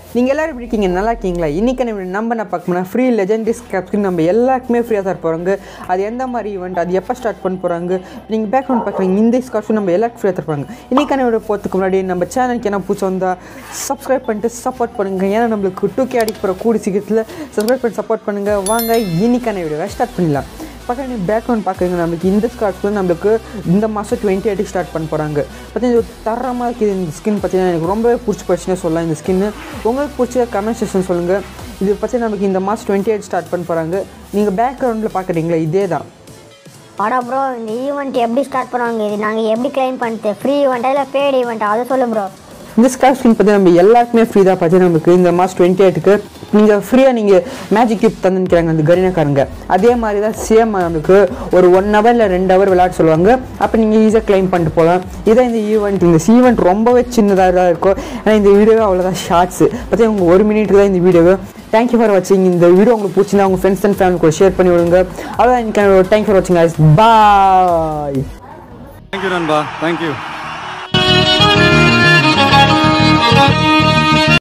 நீங்கள் எல்லோரும் எப்படி இருக்கீங்க நல்லா இருக்கீங்களா இன்றைக்கி நம்ம நம்ம என்ன பார்க்கணும்னா ஃப்ரீ லெஜெண்டரி ஸ்கிரிப்ட் நம்ம எல்லாருக்குமே ஃப்ரீயாக தர போகிறாங்க அது எந்த மாதிரி ஈவெண்ட் அது எப்போ ஸ்டார்ட் பண்ண போகிறாங்க நீங்கள் பேக்ரவுண்ட் பார்க்குறீங்க இந்த ஸ்காட்ஸும் நம்ம எல்லாருக்கும் ஃப்ரீயாக தருப்பாங்க இன்றைக்கான வீடியோ போகிறதுக்கு முன்னாடி நம்ம சேனலுக்கு என்ன பூச்சி வந்தால் சப்ஸ்கிரைப் பண்ணிட்டு சப்போர்ட் பண்ணுங்கள் ஏன்னா நம்மளுக்கு டூ கே அடிக்க போகிற கூடி சீக்கிரத்தில் சப்ஸ்கிரைப் பண்ணி சப்போர்ட் பண்ணுங்கள் வாங்க இன்னைக்கான வீடியோவை ஸ்டார்ட் பண்ணிடலாம் பக்கம் நீங்கள் பேக்ரவுண்ட் பார்க்குறீங்க நம்மளுக்கு இந்த ஸ்கார்ட்ஸ் நம்மளுக்கு இந்த மாதம் டுவெண்ட்டி எயிட்டுக்கு ஸ்டார்ட் பண்ண போகிறாங்க பார்த்தீங்கன்னா இது தரமாக இருக்குது இந்த ஸ்கின் பார்த்தீங்கன்னா எனக்கு ரொம்பவே பிடிச்சி போச்சுன்னு சொல்லலாம் இந்த ஸ்கின்னு உங்களுக்கு பிடிச்ச கமெண்ட் செக்ஷன் சொல்லுங்கள் இது பார்த்தீங்கன்னா நமக்கு இந்த மாதம் டுவெண்ட்டி எயிட் ஸ்டார்ட் பண்ண போகிறாங்க நீங்கள் பேக்ரவுண்டில் பார்க்குறீங்களா இதே தான் வாடா ப்ரோ இந்த ஈவெண்ட் எப்படி ஸ்டார்ட் பண்ணுவாங்க இது நாங்கள் எப்படி கிளைம் பண்ணிட்டு ஃப்ரீ ஈவெண்ட்டா இல்லை பேட் ஈவெண்ட்டா அதை சொல்லு ப்ரோ இந்த ஸ்கார் ஸ்கின் பார்த்தீங்கன்னா நம்ம எல்லாருக்குமே ஃப்ரீ தான் பார்த்தீங்கன்னா நமக்கு இந்த மாதம் டுவெண்ட்டி எயிட்டுக்கு நீங்கள் ஃப்ரீயாக நீங்கள் மேஜிக் கிஃப்ட் தந்துக்கிறாங்க அந்த கரீனாக்காரங்க அதே மாதிரி தான் சேம் நமக்கு ஒரு ஒன் ஹவர் இல்லை ரெண்டு ஹவர் விளையாட சொல்லுவாங்க அப்போ நீங்கள் ஈஸியாக கிளைம் பண்ணிட்டு போகலாம் இதான் இந்த ஈவெண்ட் இந்த ஈவெண்ட் ரொம்பவே சின்னதாக தான் இருக்கும் ஆனால் இந்த வீடியோ அவ்வளோதான் ஷார்ட்ஸு பார்த்தீங்கன்னா உங்கள் ஒரு மினிட்டுக்கு தான் இந்த வீடியோவை தேங்க்யூ ஃபார் வாட்சிங் இந்த வீடியோ உங்களுக்கு பிடிச்சிருந்தா உங்கள் ஃப்ரெண்ட்ஸ் அண்ட் ஃபேமிலி கூட ஷேர் பண்ணி விடுங்க அவ்வளோதான் எனக்கு தேங்க்யூ ஃபார் வாட்சிங் பாய் Thank you, Ranba. Thank you. Thank you.